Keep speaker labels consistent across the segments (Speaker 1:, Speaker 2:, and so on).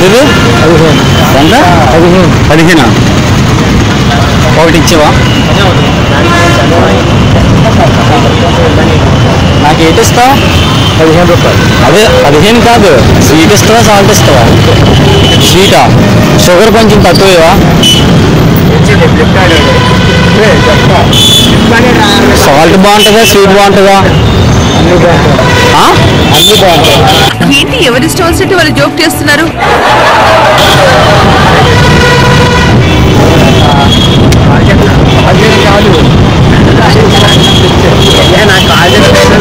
Speaker 1: ఇది ఎంత పదిహేను పదిహేనా ఒకటి ఇచ్చేవా నాకు ఏంటి ఇస్తావు పదిహేను రూపాయలు అదే పదిహేను కాదు స్వీట్ ఇస్తావా సాల్ట్ ఇస్తావా స్వీటా షుగర్ కొంచెం తక్కువేవా సాల్ట్ బాగుంటుందా స్వీట్ బాగుంటుందా ఆ? అన్నీ బాగుంటాయి
Speaker 2: ఏంటి ఎవరి స్టాల్స్ అంటే వాళ్ళు జోక్ చేస్తున్నారు
Speaker 1: పదిహేను చాలు నాకు కాల్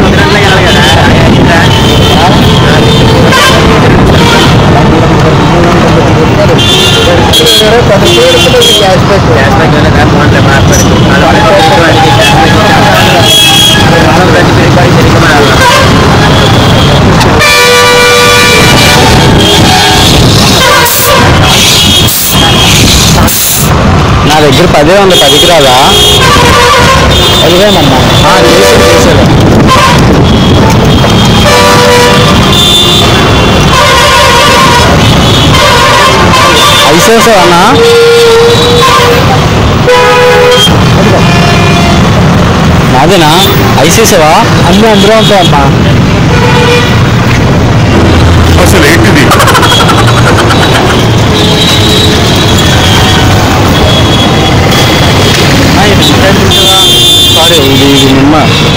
Speaker 1: నా దగ్గర పదే ఉంది పదికి రాదా పదివేనమ్మా చేసాడు చేసాడు ఐసేసావన్నా నాదేనా ఐసేసావా అన్నీ అందులో ఉంటాయమ్మా
Speaker 3: అసలు ఏంటిది
Speaker 1: సారీ ఇది ఇది నిమ్మ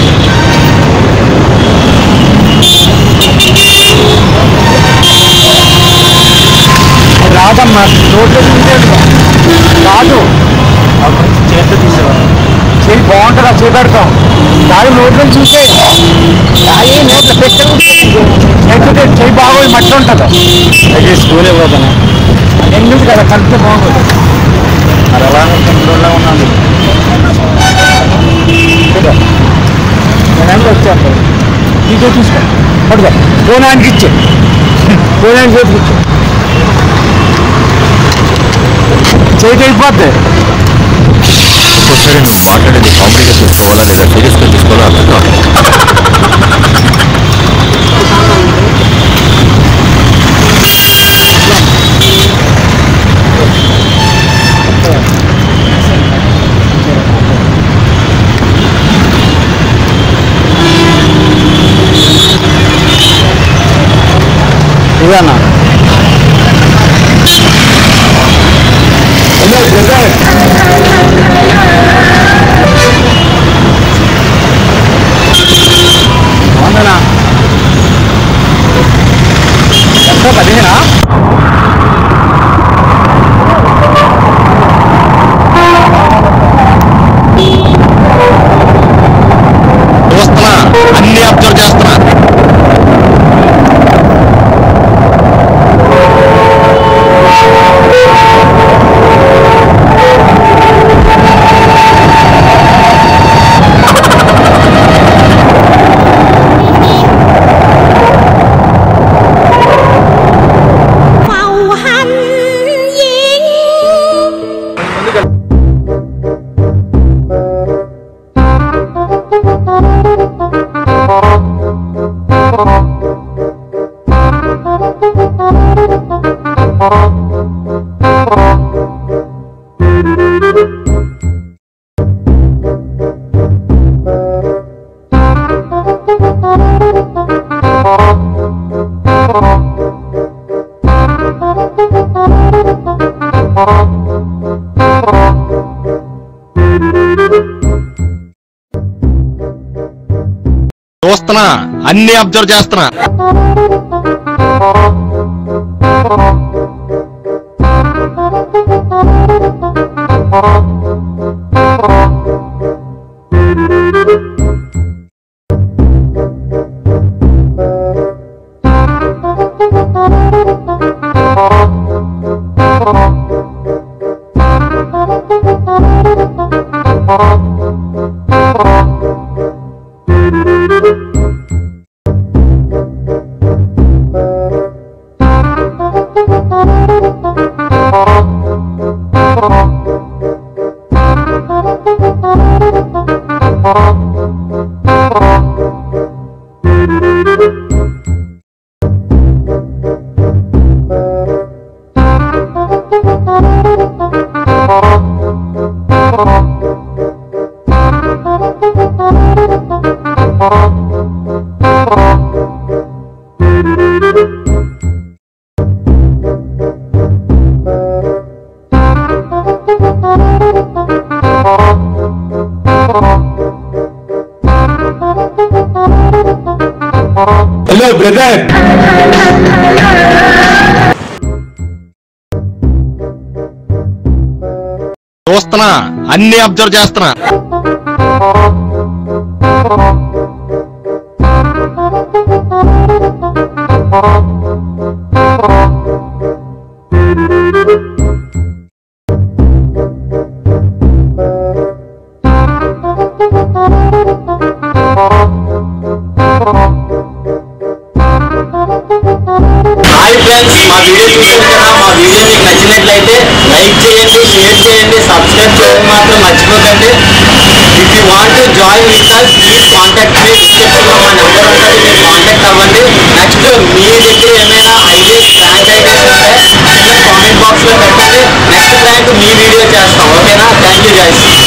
Speaker 1: రాదమ్మా నోట్లో చూసేది రాదు చేతితో తీసేవాడు చేయి బాగుంటుందా చేపెడతాం దాని నోట్లో చూసే దాని నోట్లో పెట్టు చేతితో చేయి బాగోదు మట్టి ఉంటుంది అది స్కూల్ ఇవ్వదనా ఎందుకు కదా కలిపితే బాగోదు మరి అలా కంట్రోల్లో ఉన్నాను నేను వచ్చాను నీతో చూసుకో పడుకో పోనానికి ఇచ్చే పోనానికి చేతికి ఇచ్చే చేతి అయిపోద్ది
Speaker 3: ఒక్కోసారి నువ్వు మాట్లాడేది కామెడీగా తీసుకోవాలా లేదా సీరియస్గా తీసుకోవాలా అర్థం కాదు
Speaker 1: ఇదన్నా వందనా ఎంత పదిహేనా
Speaker 3: చూస్తున్నా అన్ని అబ్జర్వ్ చేస్తున్నా చూస్తున్నా అన్ని అబ్జర్వ్ చేస్తున్నా
Speaker 4: హలో బ్రదర్
Speaker 3: చూస్తున్నా అన్ని అబ్జర్వ్ చేస్తున్నా
Speaker 5: హాయ్ ఫ్రెండ్స్ మా వీడియో చూసారు కదా మా వీడియో మీకు నచ్చినట్లయితే లైక్ చేయండి షేర్ చేయండి సబ్స్క్రైబ్ చేయడం మాత్రం మర్చిపోకండి if you want to join with us please contact మీ డిస్క్రిప్షన్లో మా నెంబర్ ఉంటుంది మీరు కాంటాక్ట్ అవ్వండి నెక్స్ట్ మీ దగ్గర ఏమైనా ఐడియాస్ ప్రాంక్ ఐడియాస్ ఉంటే కింద కామెంట్ బాక్స్లో పెట్టండి నెక్స్ట్ ప్రాంక్ మీ వీడియో చేస్తాం ఓకేనా థ్యాంక్ యూ గైస్